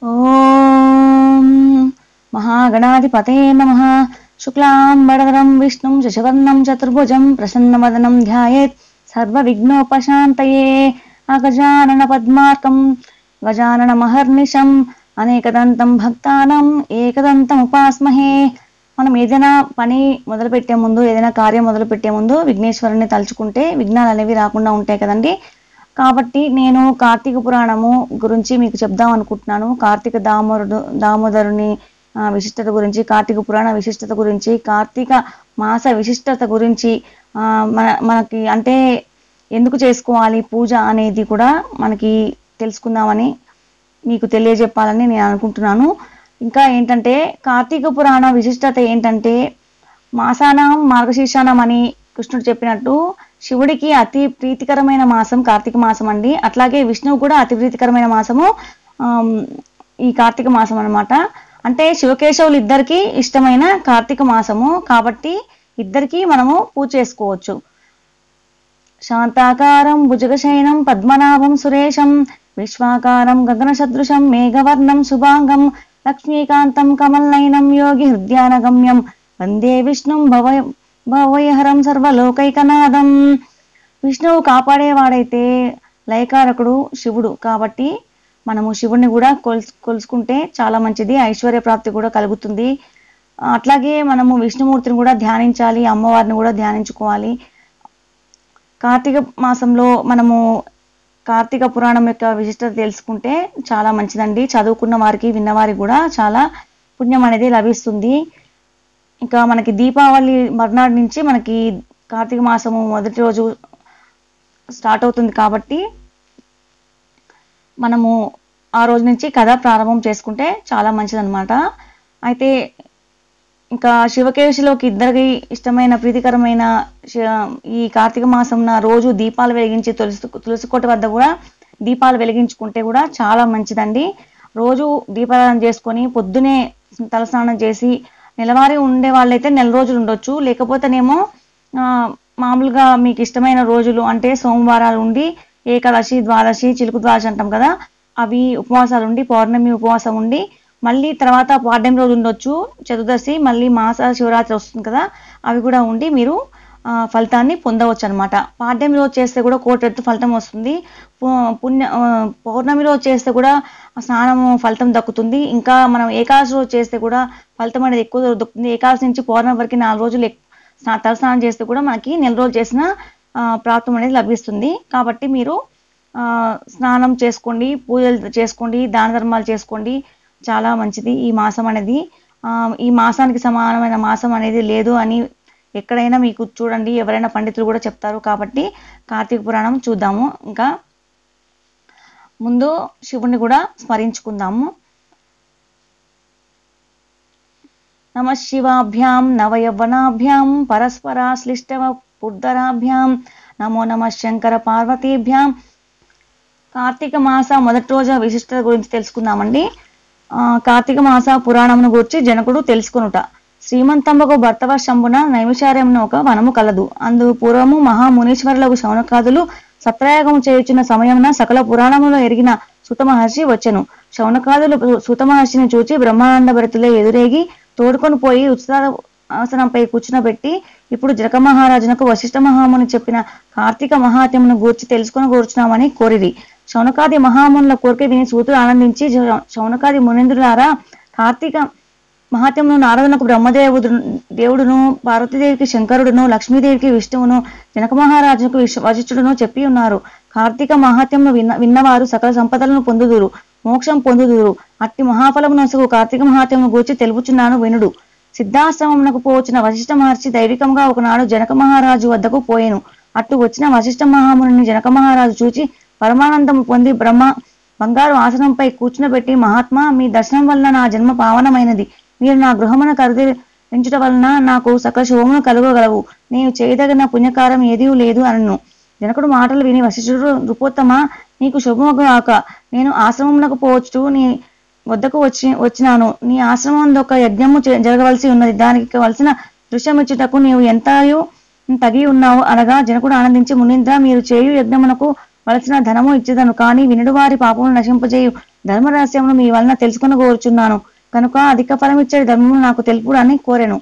ఓం మహాగణాధిపతే నమ శుక్లాంబరధరం విష్ణుం శశవర్ణం చతుర్భుజం ప్రసన్నవదనం ధ్యాయేత్ సర్వవిఘ్నోపశాంతయే అగజానన పద్మార్కం గజానన మహర్నిశం అనేకదంతం భక్తానం ఏకదంతం ఉపాస్మహే మనం ఏదైనా పని మొదలుపెట్టే ముందు ఏదైనా కార్యం మొదలుపెట్టే ముందు విఘ్నేశ్వరుని తలుచుకుంటే విఘ్నాలు అనేవి రాకుండా ఉంటాయి కదండి కాబట్టి నేను కార్తీక పురాణము గురించి మీకు చెప్దాం అనుకుంటున్నాను కార్తీక దామోదరుడు దామోదరుని ఆ, విశిష్టత గురించి కార్తీక పురాణ విశిష్టత గురించి కార్తీక మాస విశిష్టత గురించి ఆ, మన మనకి అంటే ఎందుకు చేసుకోవాలి పూజ అనేది కూడా మనకి తెలుసుకుందామని మీకు తెలియజెప్పాలని నేను అనుకుంటున్నాను ఇంకా ఏంటంటే కార్తీక పురాణ విశిష్టత ఏంటంటే మాసానం మార్గశీర్షానం అని కృష్ణుడు చెప్పినట్టు శివుడికి అతి ప్రీతికరమైన మాసం కార్తీక మాసం అండి అట్లాగే విష్ణువు కూడా అతి ప్రీతికరమైన మాసము ఆమ్, ఈ కార్తీక మాసం అన్నమాట అంటే శివకేశవులు ఇద్దరికి ఇష్టమైన కార్తీక మాసము కాబట్టి ఇద్దరికి మనము పూజ చేసుకోవచ్చు శాంతాకారం భుజగశయనం పద్మనాభం సురేశం విశ్వాకారం గగన సదృశం మేఘవర్ణం శుభాంగం లక్ష్మీకాంతం కమల్నయనం యోగి హృద్యానగమ్యం వందే విష్ణుం భవ భవయహరం సర్వలోకైకనాథం విష్ణువు కాపాడేవాడైతే లయకారకుడు శివుడు కాబట్టి మనము శివుడిని కూడా కొలుసు కొలుసుకుంటే చాలా మంచిది ఐశ్వర్య ప్రాప్తి కూడా కలుగుతుంది అట్లాగే మనము విష్ణుమూర్తిని కూడా ధ్యానించాలి అమ్మవారిని కూడా ధ్యానించుకోవాలి కార్తీక మాసంలో మనము కార్తీక పురాణం యొక్క విశిష్టత తెలుసుకుంటే చాలా మంచిదండి చదువుకున్న వారికి విన్నవారికి కూడా చాలా పుణ్యం అనేది లభిస్తుంది ఇంకా మనకి దీపావళి మర్నాడు నుంచి మనకి కార్తీక మాసము మొదటి రోజు స్టార్ట్ అవుతుంది కాబట్టి మనము ఆ రోజు నుంచి కథ ప్రారంభం చేసుకుంటే చాలా మంచిదన్నమాట అయితే ఇంకా శివకేశిలోకి ఇద్దరికి ఇష్టమైన ప్రీతికరమైన శ- ఈ కార్తీక మాసంన రోజు దీపాలు వెలిగించి తులసి తులసి కోట వద్ద కూడా దీపాలు వెలిగించుకుంటే కూడా చాలా మంచిదండి రోజు దీపారాధన చేసుకొని పొద్దునే తలస్నానం చేసి నెలవారీ ఉండే వాళ్ళైతే నెల రోజులు ఉండొచ్చు లేకపోతేనేమో ఆ, మామూలుగా మీకు ఇష్టమైన రోజులు అంటే సోమవారాలు ఉండి ఏకాదశి ద్వాదశి చిలుకు ద్వాదశి అంటాం కదా అవి ఉపవాసాలు ఉండి పౌర్ణమి ఉపవాసం ఉండి మళ్ళీ తర్వాత పాడ్యం రోజు ఉండొచ్చు చతుర్దశి మళ్ళీ మాస శివరాత్రి వస్తుంది కదా అవి కూడా ఉండి మీరు ఆ, ఫలితాన్ని పొందవచ్చు అనమాట పాడ్యం రోజు చేస్తే కూడా కోటెత్తు ఫలితం వస్తుంది పు- పుణ్య ఆ, పౌర్ణమి రోజు చేస్తే కూడా స్నానము ఫలితం దక్కుతుంది ఇంకా మనం ఏకాదశి రోజు చేస్తే కూడా ఫలితం అనేది ఎక్కువ దొరుకుతుంది ఏకాదశి నుంచి పౌర్ణమి వరకు నాలుగు రోజులు ఎక్- స్నా- తలస్నానం చేస్తే కూడా మనకి నెల రోజులు చేసిన ఆ, ప్రాప్తం అనేది లభిస్తుంది కాబట్టి మీరు ఆ, స్నానం చేసుకోండి పూజలు చేసుకోండి దాన ధర్మాలు చేసుకోండి చాలా మంచిది ఈ మాసం అనేది ఆ, ఈ మాసానికి సమానమైన మాసం అనేది లేదు అని ఎక్కడైనా మీకు చూడండి ఎవరైనా పండితులు కూడా చెప్తారు కాబట్టి కార్తీక పురాణం చూద్దాము ఇంకా ముందు శివుణ్ణి కూడా స్మరించుకుందాము నమ శివాభ్యాం నవయవ్వనాభ్యాం పరస్పరాశ్లిష్టవ పుర్ధరాభ్యాం నమో నమ శంకర పార్వతీభ్యాం కార్తీక మాస మొదటి రోజు విశిష్టత గురించి తెలుసుకుందామండి ఆ, కార్తీక మాస పురాణమును గురించి జనకుడు తెలుసుకొనుట శ్రీమంతంబకు భర్తవర్షంబున నైమిషార్యమున ఒక వనము కలదు అందు పూర్వము మహామునీశ్వరులకు శౌనకాదులు సత్రయాగము చేయుచున్న సమయమున సకల పురాణములో ఎరిగిన సుత మహర్షి వచ్చెను శౌనకాదులు సుత మహర్షిని చూచి బ్రహ్మానంద భరతులే ఎదురేగి తోడుకొని పోయి ఉచిత ఆసనంపై కూర్చునబెట్టి ఇప్పుడు జనక మహారాజునకు వశిష్ఠ మహాముని చెప్పిన కార్తీక మహాత్యమును గూర్చి తెలుసుకొని కూర్చున్నామని కోరిరి శౌనకాది మహామునుల కోరిక విని సూతుడు ఆనందించి శౌ- శౌనకాది మునీంద్రులారా కార్తీక మహాత్యమును నారదునకు బ్రహ్మదేవుడు దేవుడును పార్వతీదేవికి శంకరుడును లక్ష్మీదేవికి విష్ణువును జనక మహారాజుకు విశ్వ- వశిష్ఠుడును చెప్పి ఉన్నారు కార్తీక మహాత్యమును విన్న విన్నవారు సకల సంపదలను పొందుదురు మోక్షం పొందుదురు అట్టి మహాఫలమునసుకు కార్తీక మహాత్యమును గూర్చి తెలుపుచున్నాను వినుడు సిద్ధాశ్రమమునకు పోవచ్చిన వశిష్ఠ మహర్షి దైవికంగా ఒకనాడు జనక మహారాజు వద్దకు పోయెను అట్టు వచ్చిన వశిష్ఠ మహాముని జనక మహారాజు చూచి పరమానందము పొంది బ్రహ్మ బంగారు ఆసనంపై కూర్చునబెట్టి మహాత్మా మీ దర్శనం వలన నా జన్మ పావనమైనది మీరు నా గృహమున కరుదించుట వలన నాకు సకల శుభమును కలుగగలవు నేను చేయదగిన పుణ్యకారం ఏదీ లేదు అనను జనకుడు మాటలు విని వశిష్ఠుడు నృపోత్తమ నీకు శుభముగాక నేను ఆశ్రమమునకు పోవచ్చు నీ వద్దకు వచ్చి వచ్చినాను నీ ఆశ్రమం ఒక యజ్ఞము చే- జరగవలసి ఉన్నది దానికి కావలసిన దృశ్యం ఇచ్చుటకు నీవు ఎంతయో తగి ఉన్నావు అనగా జనకుడు ఆనందించి మునీంద్ర మీరు చేయు యజ్ఞమునకు వలసిన ధనము ఇచ్చేదను కానీ వినుడు వారి పాపములు నశింపజేయు ధర్మ రహస్యమును మీ వలన తెలుసుకుని కోరుచున్నాను కనుక అధిక ఫలం ఇచ్చే ధర్మము నాకు తెలుపుడు అని కోరెను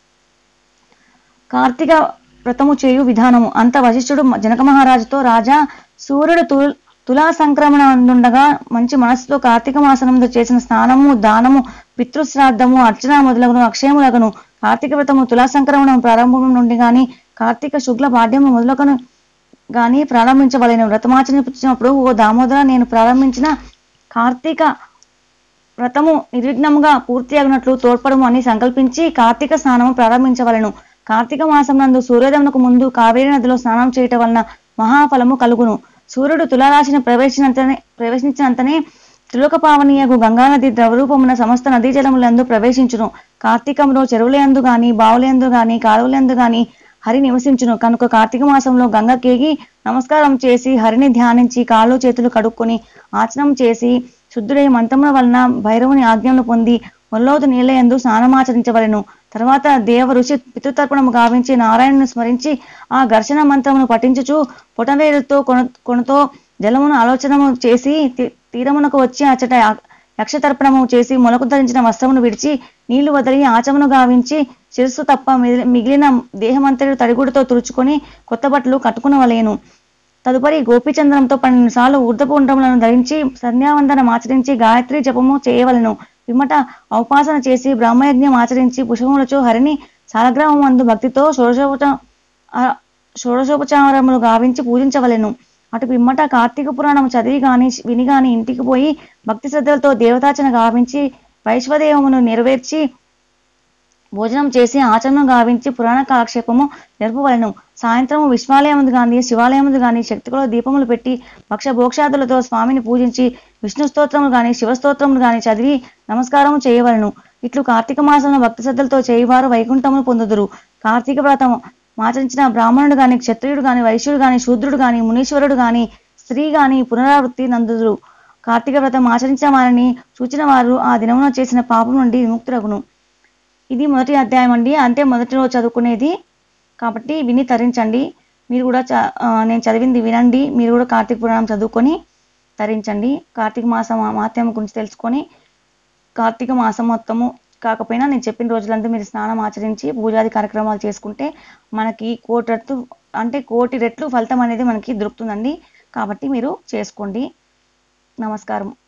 కార్తీక వ్రతము చేయు విధానము అంత వశిష్ఠుడు జనక మహారాజుతో రాజా సూర్యుడు తు తులా సంక్రమణ నుండగా మంచి మనస్సుతో కార్తీక మాసనందు చేసిన స్నానము దానము పితృశ్రాద్ధము అర్చన మొదలగును అక్షయములగును కార్తీక వ్రతము తులా సంక్రమణం ప్రారంభం నుండి గాని కార్తీక శుక్ల పాడ్యము మొదలగును గాని ప్రారంభించవలెను వ్రతమాచరించినప్పుడు ఓ దామోదర నేను ప్రారంభించిన కార్తీక వ్రతము నిర్విఘ్నముగా పూర్తి అగినట్లు తోడ్పడము అని సంకల్పించి కార్తీక స్నానము ప్రారంభించవలెను కార్తీక మాసం నందు సూర్యోదయమునకు ముందు కావేరి నదిలో స్నానం చేయటం వలన మహాఫలము కలుగును సూర్యుడు తులారాశిని ప్రవేశించినంతనే ప్రవేశించినంతనే త్రిలోక పావనీయకు గంగానది ద్రవరూపమున సమస్త నదీ జలములందు ప్రవేశించును కార్తీకంలో చెరువులందు గాని బావులందు గాని కాలువలందు గాని హరి నివసించును కనుక కార్తీక మాసంలో గంగకేగి నమస్కారం చేసి హరిని ధ్యానించి కాళ్ళు చేతులు కడుక్కొని ఆచనం చేసి శుద్ధుడై మంత్రముల వలన భైరవుని ఆజ్ఞలు పొంది మొల్లోతు నీళ్ళయందు స్నానమాచరించవలెను తర్వాత దేవ ఋషి పితృతర్పణము గావించి నారాయణుని స్మరించి ఆ ఘర్షణ మంత్రమును పఠించుచు పొటవేలుతో కొన కొనతో జలమును ఆలోచనము చేసి తీ- తీరమునకు వచ్చి అచ్చట యా- యక్షతర్పణము చేసి మొలకు ధరించిన వస్త్రమును విడిచి నీళ్లు వదిలి ఆచమును గావించి శిరస్సు తప్ప మిగిలి- మిగిలిన దేహమంతటి తడిగుడితో తుడుచుకొని కొత్త బట్టలు కట్టుకునవలేను తదుపరి గోపీచంద్రంతో పన్నెండు సార్లు ఊర్ధపుండ్రములను ధరించి సంధ్యావందనం ఆచరించి గాయత్రి జపము చేయవలెను పిమ్మట ఔపాసన చేసి బ్రహ్మయజ్ఞం ఆచరించి పుష్పములచు హరిని సాలగ్రామం అందు భక్తితో షోడశోపచ ఆ, షోడశోపచారములు గావించి పూజించవలెను అటు పిమ్మట కార్తీక పురాణం చదివి గాని విని గాని ఇంటికి పోయి భక్తి శ్రద్ధలతో దేవతాచన గావించి వైశ్వదేవమును నెరవేర్చి భోజనం చేసి ఆచరణ గావించి పురాణ కాలక్షేపము జరుపవలెను సాయంత్రము విశ్వాలయముందు గాని శివాలయముందు గాని శక్తికుల దీపములు పెట్టి భక్ష భోక్షాదులతో స్వామిని పూజించి విష్ణు స్తోత్రములు గాని శివ స్తోత్రములు గాని చదివి నమస్కారము చేయవలెను ఇట్లు కార్తీక మాసంలో భక్తి శ్రద్ధలతో చేయువారు వైకుంఠమును పొందుదురు కార్తీక వ్రతం ఆచరించిన బ్రాహ్మణుడు గాని క్షత్రియుడు గాని వైశ్యుడు గాని శూద్రుడు గాని మునీశ్వరుడు గాని స్త్రీ గాని పునరావృత్తి నందుదురు కార్తీక వ్రతం ఆచరించిన వారిని సూచిన వారు ఆ దినమున చేసిన పాపం నుండి విముక్తురగును ఇది మొదటి అధ్యాయం అండి అంటే మొదటి రోజు చదువుకునేది కాబట్టి విని తరించండి మీరు కూడా చ ఆ, నేను చదివింది వినండి మీరు కూడా కార్తీక పురాణం చదువుకొని తరించండి కార్తీక మాసం మాత్యం గురించి తెలుసుకొని కార్తీక మాసం మొత్తము కాకపోయినా నేను చెప్పిన రోజులంతా మీరు స్నానం ఆచరించి పూజాది కార్యక్రమాలు చేసుకుంటే మనకి కోటి రెట్లు అంటే కోటి రెట్లు ఫలితం అనేది మనకి దొరుకుతుందండి కాబట్టి మీరు చేసుకోండి నమస్కారం